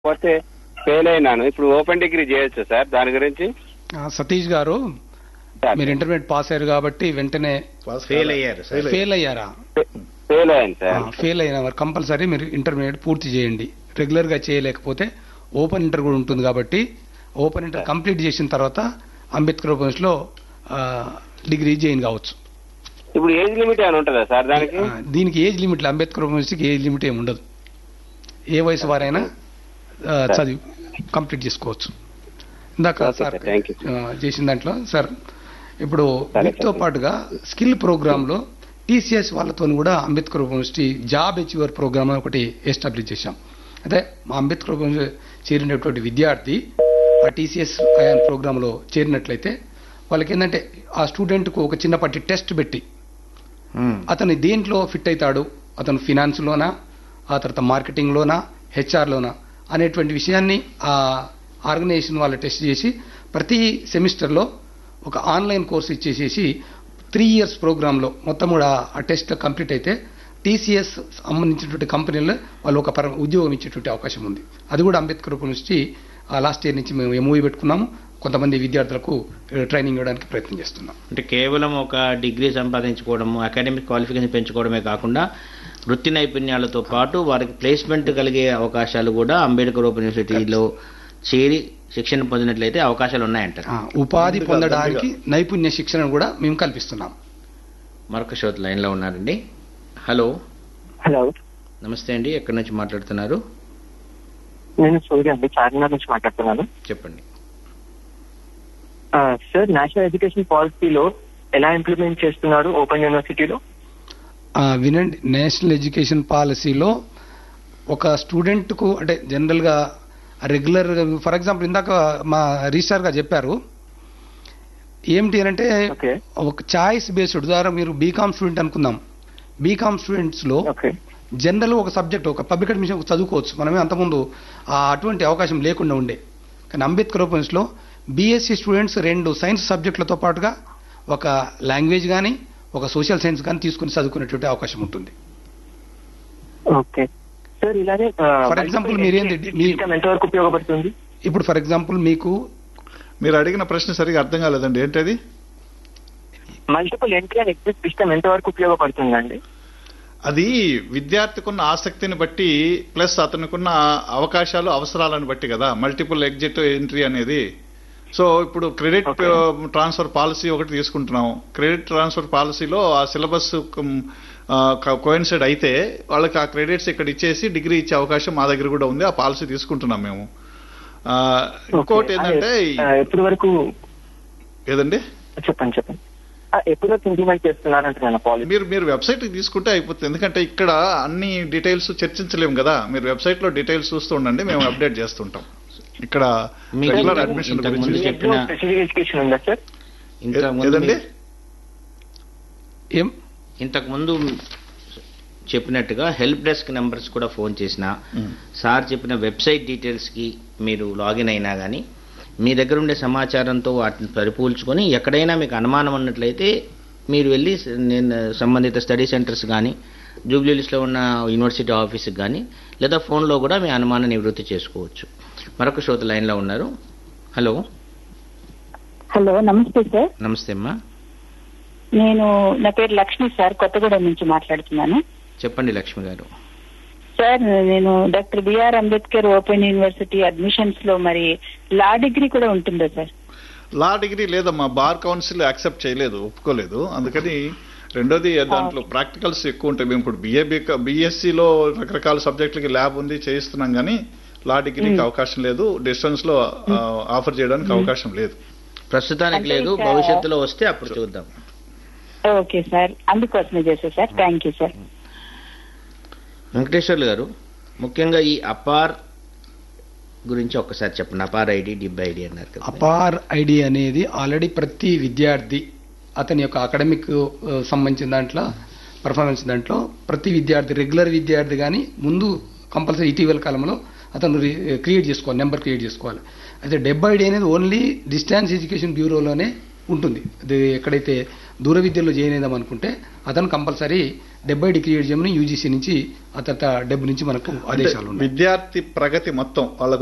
పోతే ఫెయిల్ అయినాను ఇప్పుడు ఓపెన్ డిగ్రీ చేయొచ్చు సార్ దాని గురించి ఆ, సతీష్ గారు సార్, మీరు ఇంటర్మీడియట్ పాస్ అయ్యారు కాబట్టి వెంటనే ఫెయిల్ అయ్యారు సార్ ఫెయిల్ అయ్యారా ఫెయిల్ అయ్యాను సార్ ఫెయిల్ అయిన వారు కంపల్సరీ మీరు ఇంటర్మీడియట్ పూర్తి చేయండి రెగ్యులర్ గా చేయలేకపోతే ఓపెన్ ఇంటర్ కూడా ఉంటుంది కాబట్టి ఓపెన్ ఇంటర్ కంప్లీట్ చేసిన తర్వాత అంబేద్కర్ ఓపెన్స్ లో ఆ, డిగ్రీ జాయిన్ కావచ్చు ఇప్పుడు ఏజ్ లిమిట్ ఏమైనా ఉంటుందా సార్ దానికి ఆ, దీనికి ఏజ్ లిమిట్ అంబేద్కర్ యూనివర్సిటీకి ఏజ్ లిమిట్ ఏమి ఉండదు ఏ వయసు వారైనా ఆ, చదివి కంప్లీట్ చేసుకోవచ్చు ఇందాక okay sir sir, thank you. ఆ, చేసిన దాంట్లో సార్ ఇప్పుడు సరే వీటితో సార్. పాటుగా స్కిల్ ప్రోగ్రామ్ లో టీసీఎస్ వాళ్ళతో కూడా Ambedkar university job achiever program అని ఒకటి ఎస్టాబ్లిష్ చేశాం అదే మా అంబేద్కర్ యూనివర్సిటీ చేరినటువంటి విద్యార్థి ఆ టీసీఎస్ అయాన్ ప్రోగ్రామ్ లో చేరినట్లయితే వాళ్ళకి ఏంటంటే ఆ స్టూడెంట్ కు ఒక చిన్నపాటి టెస్ట్ పెట్టి అతను దేంట్లో ఫిట్ అవుతాడు అతను ఫినాన్స్లోనా ఆ తర్వాత మార్కెటింగ్లోనా హెచ్ఆర్లోనా అనేటువంటి విషయాన్ని ఆ ఆర్గనైజేషన్ వాళ్ళు టెస్ట్ చేసి ప్రతి సెమిస్టర్లో ఒక ఆన్లైన్ కోర్స్ ఇచ్చేసేసి త్రీ ఇయర్స్ ప్రోగ్రాంలో మొత్తం కూడా ఆ టెస్ట్ కంప్లీట్ అయితే టీసీఎస్ సంబంధించినటువంటి కంపెనీలో వాళ్ళు ఒక పర ఉద్యోగం ఇచ్చేటువంటి అవకాశం ఉంది అది కూడా అంబేద్కర్ యూనివర్సిటీ లాస్ట్ ఇయర్ నుంచి మేము ఎంఓఈ పెట్టుకున్నాము కొంతమంది విద్యార్థులకు ట్రైనింగ్ ఇవ్వడానికి ప్రయత్నం చేస్తున్నాం అంటే కేవలం ఒక డిగ్రీ సంపాదించుకోవడము అకాడమిక్ క్వాలిఫికేషన్ పెంచుకోవడమే కాకుండా వృత్తి నైపుణ్యాలతో పాటు వారికి ప్లేస్మెంట్ కలిగే అవకాశాలు కూడా అంబేద్కర్ ఓపెన్ యూనివర్సిటీలో చేరి శిక్షణ పొందినట్లయితే అవకాశాలు ఉన్నాయంటారు ఆ, ఉపాధి పొందడానికి నైపుణ్య శిక్షణ కూడా మేము కల్పిస్తున్నాం మరొక శ్రోత లైన్లో ఉన్నారండి హలో హలో నమస్తే అండి ఎక్కడి నుంచి మాట్లాడుతున్నారు నేను సూర్య అండి చార్మినార్ నుంచి మాట్లాడుతున్నాను చెప్పండి ఆ, సార్ నేషనల్ ఎడ్యుకేషన్ పాలసీలో ఎలా ఇంప్లిమెంట్ చేస్తున్నారు ఓపెన్ యూనివర్సిటీలో ఆ, వినండి నేషనల్ ఎడ్యుకేషన్ పాలసీలో ఒక స్టూడెంట్కు అంటే జనరల్గా రెగ్యులర్ ఫర్ ఎగ్జాంపుల్ ఇందాక మా రిజిస్టార్ గా చెప్పారు ఏమిటి అని అంటే ఓకే ఒక చాయిస్ బేస్డ్ ద్వారా మీరు బీకామ్ స్టూడెంట్ అనుకుందాం బీకామ్ స్టూడెంట్స్ లో ఓకే జనరల్ ఒక సబ్జెక్ట్ ఒక పబ్లిక్ అడ్మిషన్ చదువుకోవచ్చు మనమే అంతకుముందు ఆ అటువంటి అవకాశం లేకుండా ఉండే కానీ అంబేద్కర్ ఓపెన్స్ లో బీఎస్సీ స్టూడెంట్స్ రెండు సైన్స్ సబ్జెక్టులతో పాటుగా ఒక లాంగ్వేజ్ కానీ ఒక సోషల్ సైన్స్ కానీ తీసుకుని చదువుకునేటువంటి అవకాశం ఉంటుంది ఓకే సార్ ఇలానే For example, మీరేంటి- మీ- సిస్టమ్ ఎంతవరకు ఉపయోగపడుతుంది ఇప్పుడు ఫర్ ఎగ్జాంపుల్ మీకు మీరు అడిగిన ప్రశ్న సరిగా అర్థం కాలేదండి ఏంటది multiple entry and exit system ఎంతవరకు ఉపయోగపడుతుందండి అది విద్యార్థికున్న ఆసక్తిని బట్టి ప్లస్ అతనికున్న అవకాశాలు అవసరాలను బట్టి కదా మల్టిపుల్ ఎగ్జిట్ ఎంట్రీ అనేది సో ఇప్పుడు క్రెడిట్ Okay. ట్రాన్స్ఫర్ పాలసీ ఒకటి తీసుకుంటున్నాం క్రెడిట్ ట్రాన్స్ఫర్ పాలసీలో ఆ సిలబస్ కోయిన్సైడ్ అయితే వాళ్ళకి ఆ క్రెడిట్స్ ఇక్కడ ఇచ్చేసి డిగ్రీ ఇచ్చే అవకాశం మా దగ్గర కూడా ఉంది ఆ పాలసీ తీసుకుంటున్నాం మేము ఆ, ఇంకోటి ఏంటంటే ఎప్పటి వరకు ఏదండి చెప్పండి చెప్పండి ఆ, ఎప్పటి వరకు ఇంప్లిమెంట్ చేస్తున్నారంటున్నాను పాలసీ మీరు మీరు వెబ్సైట్ తీసుకుంటే అయిపోతుంది ఎందుకంటే ఇక్కడ అన్ని డీటెయిల్స్ చర్చించలేము కదా మీరు వెబ్సైట్ లో డీటెయిల్స్ చూస్తూ ఉండండి మేము అప్డేట్ చేస్తుంటాం ఇక్కడ మీకు రెగ్యులర్ ఇంతకు- అడ్మిషన్ ఇంతకు గురించి ముందు చెప్పిన స్పెసిఫిక్ ఎడ్యుకేషన్ ఉందా సార్ ఇంతకు ముందు ఏదండి మీ- ఏం ఇంతకు ముందు చెప్పినట్టుగా హెల్ప్ డెస్క్ నెంబర్స్ కూడా ఫోన్ చేసిన సార్ చెప్పిన వెబ్సైట్ డీటెయిల్స్కి మీరు లాగిన్ అయినా కానీ మీ దగ్గర ఉండే సమాచారంతో వాటిని పరిపూల్చుకొని ఎక్కడైనా మీకు అనుమానం ఉన్నట్లయితే మీరు వెళ్ళి స- నేను సంబంధిత స్టడీ సెంటర్స్ కానీ జూబ్లీస్లో ఉన్న యూనివర్సిటీ ఆఫీస్కి కానీ లేదా ఫోన్లో కూడా మీ అనుమానం నివృత్తి చేసుకోవచ్చు మరొక శ్రోత లైన్లో ఉన్నారు హలో హలో నమస్తే సార్ నమస్తే అమ్మా నేను నా పేరు లక్ష్మి సార్ కొత్తగూడెం నుంచి మాట్లాడుతున్నాను చెప్పండి లక్ష్మి గారు సార్ నేను doctor B R Ambedkar open university admissions లో మరి లా డిగ్రీ కూడా ఉంటుందా సార్ లా డిగ్రీ లేదమ్మా బార్ కౌన్సిల్ యాక్సెప్ట్ చేయలేదు ఒప్పుకోలేదు అందుకని రెండోది దాంట్లో ప్రాక్టికల్స్ ఎక్కువ ఉంటాయి మేము ఇప్పుడు బిఏ బిఎస్సిలో రకరకాల సబ్జెక్టులకి ల్యాబ్ ఉంది చేయిస్తున్నాం కానీ లా డిగ్రీకి అవకాశం లేదు డిస్టెన్స్ లో ఆఫర్ చేయడానికి అవకాశం లేదు ప్రస్తుతానికి అంటే లేదు ఇంకా- భవిష్యత్తులో వస్తే అప్పుడు చూద్దాం ఓకే సార్ అందుకోసమే చేసా sir thank you sir Venkateswarlu garu ముఖ్యంగా ఈ అపార్ గురించి ఒక్కసారి చెప్పండి అపార్ ఐడి డిబ్ ఐడి అన్నారు కదా అపార్ ఐడి అనేది ఆల్రెడీ ప్రతి విద్యార్థి అతని యొక్క అకాడమిక్ సంబంధించిన దాంట్లో పర్ఫార్మెన్స్ దాంట్లో ప్రతి విద్యార్థి రెగ్యులర్ విద్యార్థి కానీ ముందు కంపల్సరీ ఇటీవల కాలంలో అతను క్రియేట్ చేసుకోవాలి నెంబర్ క్రియేట్ చేసుకోవాలి అయితే డెబ్బై ఐడి అనేది ఓన్లీ డిస్టాన్స్ ఎడ్యుకేషన్ బ్యూరోలోనే ఉంటుంది అది ఎక్కడైతే దూర విద్యలో చేయనేదాం అనుకుంటే అతను కంపల్సరీ డెబ్బై డిగ్రీ చేయమని యూజీసీ నుంచి ఆ తర్వాత డెబ్బై నుంచి మనకు ఆదేశాలు ఉన్నాయి విద్యార్థి ప్రగతి మొత్తం వాళ్ళ